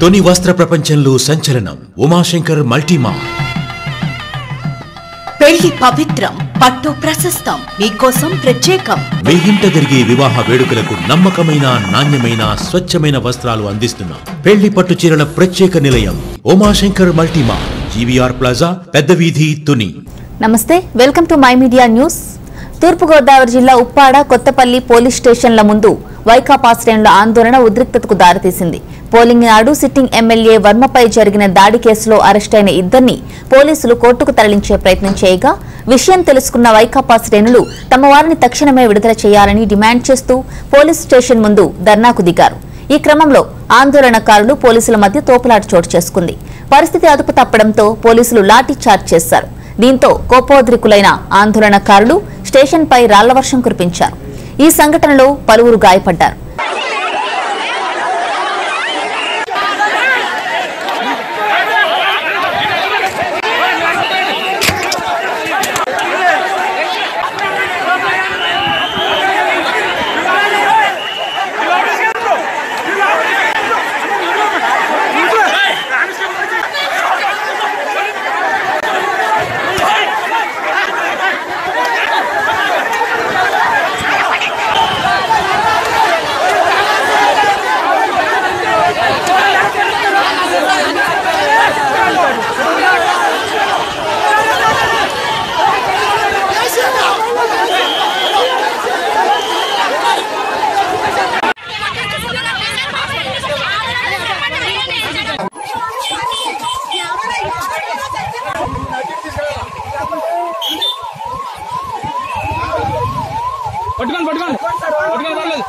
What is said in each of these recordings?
తొని వస్త్ర ప్రపంచంలో సంచలనం ఉమాశంకర్ మల్టీమా పెళ్లి పవిత్రం పట్టు ప్రశస్తం మీకోసం ప్రత్యేకం మీ ఇంట జరిగే వివాహ వేడుకలకు నమ్మకమైన నాణ్యమైన స్వచ్ఛమైన వస్త్రాలు అందిస్తున్నాం పెళ్లి పట్టు చీరల ప్రత్యేక నిలయం ఉమాశంకర్ మల్టీమా జీవీఆర్ ప్లాజా పెద్ద వీధి తుని నమస్తే welcome to my media news తూర్పుగోదావరి జిల్లా ఉప్పాడ కొత్తపల్లి పోలీస్ స్టేషన్ల ముందు వైకాపా శ్రేణుల ఆందోళన ఉద్రిక్తతకు దారితీసింది పోలింగ్ నాడు సిట్టింగ్ ఎమ్మెల్యే వర్మపై జరిగిన దాడి కేసులో అరెస్టైన ఇద్దరిని పోలీసులు కోర్టుకు తరలించే ప్రయత్నం చేయగా విషయం తెలుసుకున్న వైకాపా శ్రేణులు తమ వారిని తక్షణమే విడుదల చేయాలని డిమాండ్ చేస్తూ పోలీస్ స్టేషన్ ముందు ధర్నాకు దిగారు ఈ క్రమంలో ఆందోళనకారులు పోలీసుల మధ్య తోపులాట చోటు చేసుకుంది పరిస్థితి అదుపు తప్పడంతో పోలీసులు లాఠీ చార్జ్ చేశారు దీంతో కోపోద్రికులైన ఆందోళనకారులు స్టేషన్పై రాళ్ల వర్షం కురిపించారు ఈ సంఘటనలో పలువురు గాయపడ్డారు పట్టుకోండి పట్టుకోండి పట్టుకోండి పర్లేదు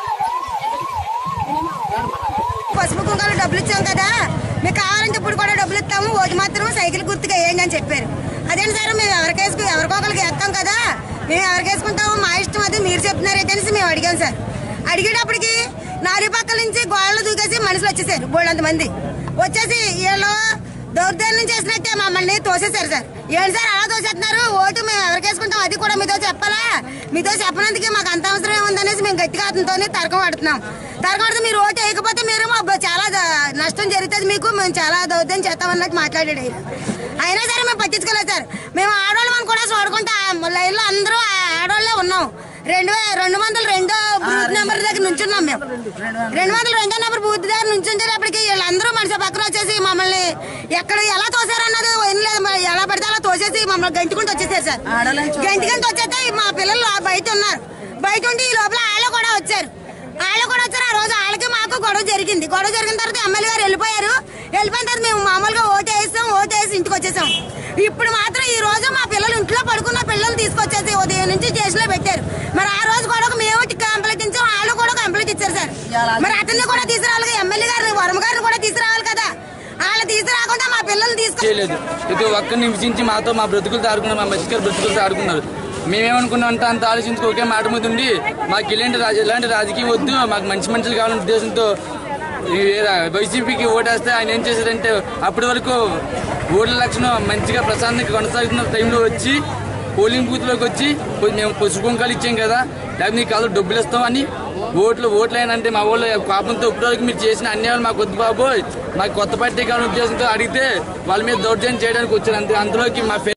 పసుపు కుంకాలు డబ్బులు ఇచ్చాం కదా మీకు కావాలంటే ఇప్పుడు కూడా డబ్బులు ఇస్తాము ఓటు మాత్రం సైకిల్ గుర్తుగా వేయండి అని చెప్పారు అదేంటి సార్ మేము ఎవరికేసుకు ఎవరికొకరికి వేస్తాం కదా మేము ఎవరికేసుకుంటాము మా ఇష్టం అది మీరు చెప్తున్నారు అయితే అనేసి మేము అడిగాం సార్ అడిగేటప్పటికి నాలుగు పక్కల నుంచి గోడలు దూకేసి మనుషులు వచ్చేసారు బోళ్ళంత మంది వచ్చేసి వీళ్ళు దౌర్జన్యం చేసినట్టే మమ్మల్ని తోసేశారు సార్ ఏంటి సార్ అలా తోసేస్తున్నారు ఓటు మేము ఎవరికేసుకుంటాం అది కూడా మీతో చెప్పాలా మీతో చెప్పనందుకే మాకు అంత అవసరం ఏముందనేసి మేము గట్టిగా అతనితోనే తర్కం పడుతున్నాం తర్కం పడితే మీరు ఓటు వేయకపోతే మీరు మాకు చాలా ద- నష్టం జరుగుతుంది మీకు మేము చాలా దౌర్జన్యం చేస్తామన్నట్టు మాట్లాడాడు ఆయన. అయినా సరే మేము పట్టించుకోలేదు సార్ మేము ఆడవాళ్ళమని కూడా చూడకుండా లైన్లో అందరూ ఆడవాళ్ళే ఉన్నాం రెండు వే- రెండు వందల రెండో బూత్ నెంబర్ దగ్గర నుంచున్నాం మేము రెండు వందల రెండో నెంబర్ బూత్ దగ్గర నుంచుంచేటప్పటికి వీళ్ళందరూ మనిషి పక్కన వచ్చేసి మమ్మల్ని ఎక్కడ ఎలా తోసారు అన్నది లేదు మరి ఎలా పడితే అలా తోసేసి మమ్మల్ని గంటుకుంటూ వచ్చేసారు సార్ గంటుకుంటూ వచ్చేస్తే మా పిల్లలు లో- బయట ఉన్నారు బయట ఉండి ఈ లోపల వాళ్ళు కూడా వచ్చారు వాళ్ళు కూడా వచ్చారు ఆ రోజు వాళ్ళకి మాకు గొడవ జరిగింది గొడవ జరిగిన తర్వాత ఎమ్మెల్యే గారు వెళ్ళిపోయారు వెళ్ళిపోయిన తర్వాత మేము మామూలుగా ఓటు వేసాం ఓటు వేసి ఇంటికి వచ్చేసాం ఇప్పుడు మాత్రం ఈ రోజు మా పిల్లలు ఇంట్లో పడుకున్న పిల్లలు తీసుకొచ్చేసి ఉదయం నుంచి స్టేషన్ లో పెట్టారు మరి ఆ రోజు కూడా మేము కంప్లైంట్ ఇచ్చాం వాళ్ళు కూడా కంప్లైంట్ ఇచ్చారు సార్ మరి అతన్ని కూడా తీసుకురావాలి ఎమ్మెల్యే గారిని వరమ గారిని కూడా తీసుకురావాలి కదా వాళ్ళు తీసుకురాకుండా మా పిల్లల్ని తీసుకు చేయలేదు ఇది ఒక్కరిని విభజించి మాతో మా బ్రతుకులతో ఆడుకున్నారు మా మధ్య బ్రతుకులతో ఆడుకున్నారు మేమేమనుకున్నాం అంటే అంత ఆలోచించుకో ఒకే మాట మీద ఉండి మాకు ఇలాంటి రాజ ఇలాంటి రాజకీయం వద్దు మాకు మంచి మనుషులు కావాలనే ఉద్దేశంతో ఈ వేరే వైసీపీకి ఓటేస్తే ఆయన ఏం చేశారంటే అప్పటి వరకు ఓట్ల లక్షణం మంచిగా ప్రశాంతంగా కొనసాగుతున్న టైంలో వచ్చి పోలింగ్ బూత్ లోకి వచ్చి "కొ- మేము పసుపు కుంకాలు ఇచ్చాం కదా లేకపోతే నీకు కాదు డబ్బులు ఇస్తామని ఓట్లు ఓట్లు అయినంటే మా వాళ్ళు కోపంతో ఇప్పటి వరకు మీరు చేసిన అన్యాయాలు మాకు వద్దు బాబోయ్ మాకు కొత్త పార్టీ కావాలనే ఉద్దేశంతో అడిగితే వాళ్ళ మీద దౌర్జన్యం చేయడానికి వచ్చారు అంతే అందులోకి మా